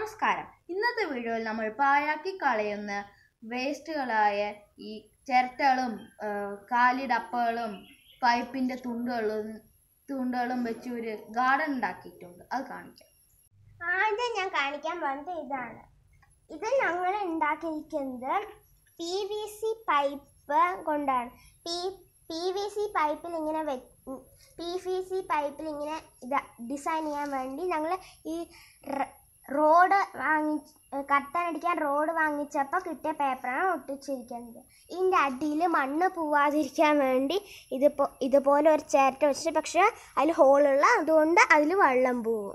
നമസ്കാരം ഇന്നത്തെ വീഡിയോയിൽ നമ്മൾ പാഴാക്കി കളയുന്ന വേസ്റ്റുകളായ ഈ ചിരട്ടകളും ആ, കാലിടപ്പകളും പൈപ്പിൻ്റെ തുണ്ടുകളും തുണ്ടുകളും വെച്ച് ഒരു ഗാർഡൻ ഉണ്ടാക്കിയിട്ടുണ്ട് അത് കാണിക്കാം ആദ്യം ഞാൻ കാണിക്കാൻ പോകുന്നത് ഇതാണ് ഇത് ഞങ്ങൾ ഉണ്ടാക്കിയിരിക്കുന്നത് പി വി സി പൈപ്പ് കൊണ്ടാണ് പി പി വി സി പൈപ്പിൽ ഇങ്ങനെ വെ പി വി സി പൈപ്പിൽ ഇങ്ങനെ ഇത് ഡിസൈൻ ചെയ്യാൻ വേണ്ടി ഞങ്ങൾ ഈ റോഡ് വാങ്ങി കത്താനടിക്കാൻ റോഡ് വാങ്ങിച്ചപ്പോൾ കിട്ടിയ പേപ്പറാണ് ഒട്ടിച്ചിരിക്കുന്നത് ഇതിൻ്റെ അടിയിൽ മണ്ണ് പോവാതിരിക്കാൻ വേണ്ടി ഇതിപ്പോ ഇതുപോലെ ഒരു ചേരട്ട വെച്ചിട്ട് പക്ഷേ അതിൽ ഹോളുള്ള അതുകൊണ്ട് അതിൽ വെള്ളം പോവും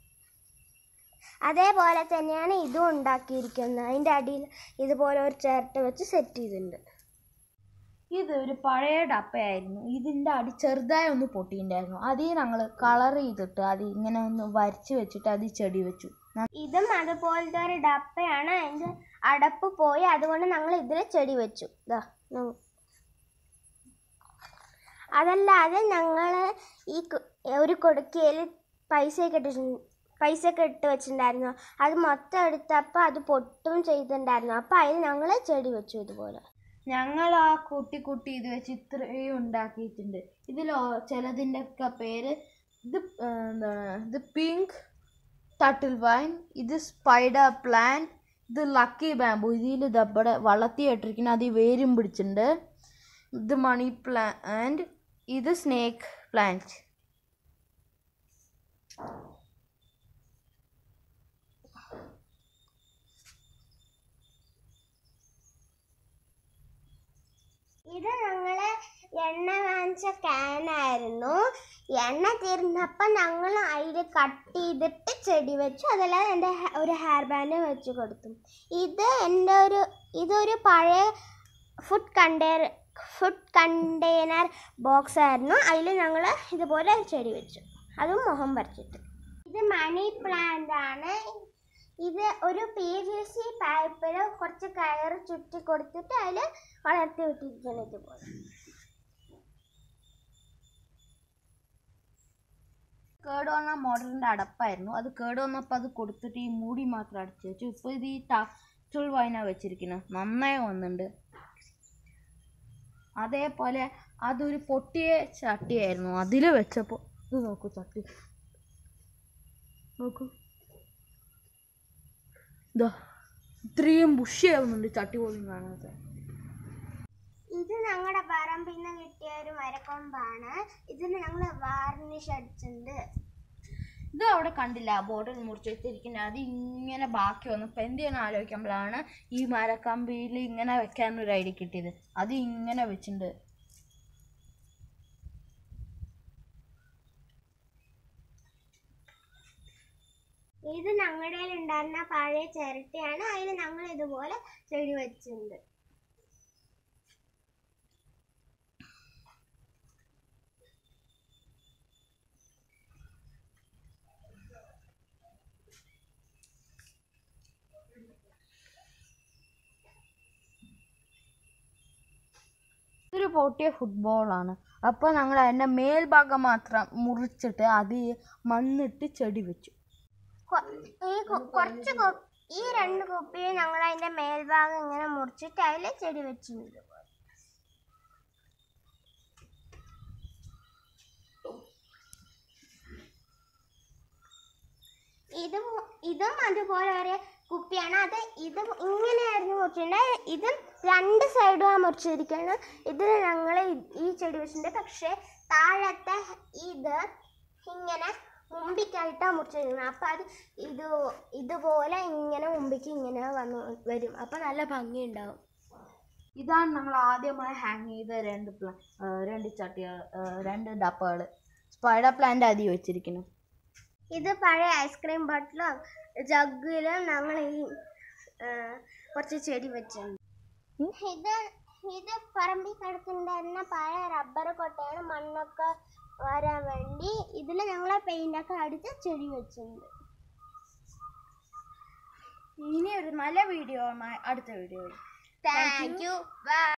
അതേപോലെ തന്നെയാണ് ഇതും ഉണ്ടാക്കിയിരിക്കുന്നത് അതിൻ്റെ അടിയിൽ ഇതുപോലെ ഒരു ചിരട്ട വെച്ച് സെറ്റ് ചെയ്തിട്ടുണ്ട് ഇത് ഒരു പഴയ ഡപ്പയായിരുന്നു ഇതിൻ്റെ അടി ചെറുതായി ഒന്ന് പൊട്ടിയിട്ടുണ്ടായിരുന്നു അതിൽ ഞങ്ങൾ കളർ ചെയ്തിട്ട് അത് ഇങ്ങനെ ഒന്ന് വരച്ച് വെച്ചിട്ട് അത് ചെടി വെച്ചു ഇതും അതുപോലത്തെ ഒരു ഡപ്പയാണ് അതിൻ്റെ അടപ്പ് പോയി അതുകൊണ്ട് ഞങ്ങൾ ഇതിൽ ചെടി വെച്ചു ദാ നോ- അതല്ലാതെ ഞങ്ങൾ ഈ കു- ഒരു കൊടുക്കയിൽ പൈസയൊക്കെ ഇട്ട് പൈസയൊക്കെ ഇട്ട് വെച്ചിട്ടുണ്ടായിരുന്നു അത് മൊത്തം എടുത്തപ്പോൾ അത് പൊട്ടും ചെയ്തിട്ടുണ്ടായിരുന്നു അപ്പോൾ അതിൽ ഞങ്ങൾ ചെടി വെച്ചു ഇതുപോലെ ഞങ്ങൾ ആ കുട്ടി കുട്ടി ഇത് വെച്ച് ഇത്രയും ഉണ്ടാക്കിയിട്ടുണ്ട് ഇതിൽ ചിലതിൻ്റെ ഒക്കെ പേര് ഇത് ആ, എന്താണ് ഇത് പിങ്ക് ടട്ടിൽ വൈൻ ഇത് സ്പൈഡർ പ്ലാൻ ഇത് ലക്കി ബാമ്പു ഇതിൽ ദബ്ബടെ വളർത്തിയിട്ടിരിക്കുന്ന അത് വേരും പിടിച്ചിട്ടുണ്ട് ഇത് മണി പ്ലാന്റ് ഇത് സ്നേക്ക് പ്ലാന്റ് ഇത് ഞങ്ങൾ എണ്ണ വാങ്ങിച്ച ക്യാനായിരുന്നു എണ്ണ തീർന്നപ്പോൾ ഞങ്ങൾ അതിൽ കട്ട് ചെയ്തിട്ട് ചെടി വെച്ചു അതല്ലാതെ എൻ്റെ ഹെ- ഒരു ഹെയർ ബാൻഡ് വെച്ച് കൊടുത്തു ഇത് എൻ്റെ ഒരു ഇതൊരു പഴയ food container food container box ആയിരുന്നു അതിൽ ഞങ്ങൾ ഇതുപോലെ ചെടി വെച്ചു അതും മുഖം പറിച്ചിട്ട് ഇത് മണി പ്ലാന്റ് ആണ് ഇത് ഒരു പി വി സി പൈപ്പിൽ കുറച്ച് കയർ ചുറ്റി കൊടുത്തിട്ട് അതിൽ വളർത്തി വിട്ടിരിക്കണം ഇതുപോലെ കേട് വന്ന മോഡലിൻ്റെ അടപ്പായിരുന്നു അത് കേട് വന്നപ്പോൾ അത് കൊടുത്തിട്ട് ഈ മൂടി മാത്രം അടച്ചു വെച്ചു ഇപ്പോൾ ഇത് ഈ ടച്ചുൾ വൈന വെച്ചിരിക്കുന്നത് നന്നായി വന്നിട്ടുണ്ട് അതേപോലെ അതൊരു പൊട്ടിയ ചട്ടിയായിരുന്നു അതിൽ വെച്ചപ്പോൾ ഇത് നോക്കൂ ചട്ടി നോക്കൂ ഇതാ ഇത്രയും ബുഷിയാവുന്നുണ്ട് ചട്ടി പോലും കാണാതെ ഇത് ഞങ്ങളുടെ പറമ്പിൽ നിന്ന് കിട്ടിയ ഒരു മരക്കൊമ്പാണ് ഇതിന് ഞങ്ങൾ വാർണിഷ് അടിച്ചിട്ടുണ്ട് ഇത് അവിടെ കണ്ടില്ല ബോട്ടിൽ മുറിച്ച് വെച്ചിരിക്കുന്നത് അത് ഇങ്ങനെ ബാക്കി വന്നു ഇപ്പം എന്ത് ചെയ്യണം ആലോചിക്കുമ്പോഴാണ് ഈ മരക്കമ്പിയിൽ ഇങ്ങനെ വെക്കാൻ ഒരു ഐഡിയ കിട്ടിയത് അത് ഇങ്ങനെ വെച്ചിട്ടുണ്ട് ഇത് ഞങ്ങളുടെ ഉണ്ടായിരുന്ന പഴയ ചിരട്ടയാണ് അതിൽ ഞങ്ങൾ ഇതുപോലെ ചെടി വെച്ചിട്ടുണ്ട് ഇതൊരു പൊട്ടിയ ഫുട്ബോളാണ് അപ്പോൾ ഞങ്ങൾ അതിൻ്റെ മേൽഭാഗം മാത്രം മുറിച്ചിട്ട് അത് മണ്ണിട്ട് ചെടി വെച്ചു കൊ- ഈ കു- കുറച്ച് കു- ഈ രണ്ട് കുപ്പിയും ഞങ്ങൾ അതിന്റെ മേൽഭാഗം ഇങ്ങനെ മുറിച്ചിട്ട് അതിൽ ചെടി വെച്ചിട്ടുണ്ട് ഇതും ഇതും അതുപോലെ ഒരു കുപ്പിയാണ് അത് ഇത് ഇങ്ങനെയായിരുന്നു മുറിച്ചിട്ടുണ്ട് ഇതും രണ്ട് സൈഡും ആ മുറിച്ചിരിക്കുന്നത് ഇതിൽ ഞങ്ങൾ ഈ ചെടി വെച്ചിട്ടുണ്ട് പക്ഷേ താഴത്തെ ഇത് ഇങ്ങനെ മുമ്പിക്കായിട്ടാണ് മുറിച്ചിരിക്കുന്നത് അപ്പം അത് ഇത് ഇതുപോലെ ഇങ്ങനെ മുമ്പിക്ക് ഇങ്ങനെ വന്നു വരും അപ്പം നല്ല ഭംഗിയുണ്ടാവും ഇതാണ് ഞങ്ങൾ ആദ്യമായി ഹാങ് ചെയ്ത രണ്ട് പ്ലാ രണ്ട് ചട്ടികൾ രണ്ട് ഡപ്പകൾ സ്പൈഡർ പ്ലാന്റ് ആദ്യം വെച്ചിരിക്കുന്നു ഇത് പഴയ ഐസ്ക്രീം ബോട്ടിലും ജഗ്ഗിലും ഞങ്ങൾ ഈ ആ, കുറച്ച് ചെടി വെച്ചിട്ടുണ്ട് ഇത് ഇത് പറമ്പിൽ കിടക്കുന്നുണ്ടായിരുന്ന പഴയ റബ്ബർ കൊട്ടയാണ് മണ്ണൊക്കെ വരാൻ വേണ്ടി ഇതിൽ ഞങ്ങൾ പെയിൻ്റൊക്കെ അടിച്ച് ചെടി വെച്ചിട്ടുണ്ട് ഇനി ഒരു നല്ല വീഡിയോ അടുത്ത വീഡിയോയിൽ താങ്ക് യു ബൈ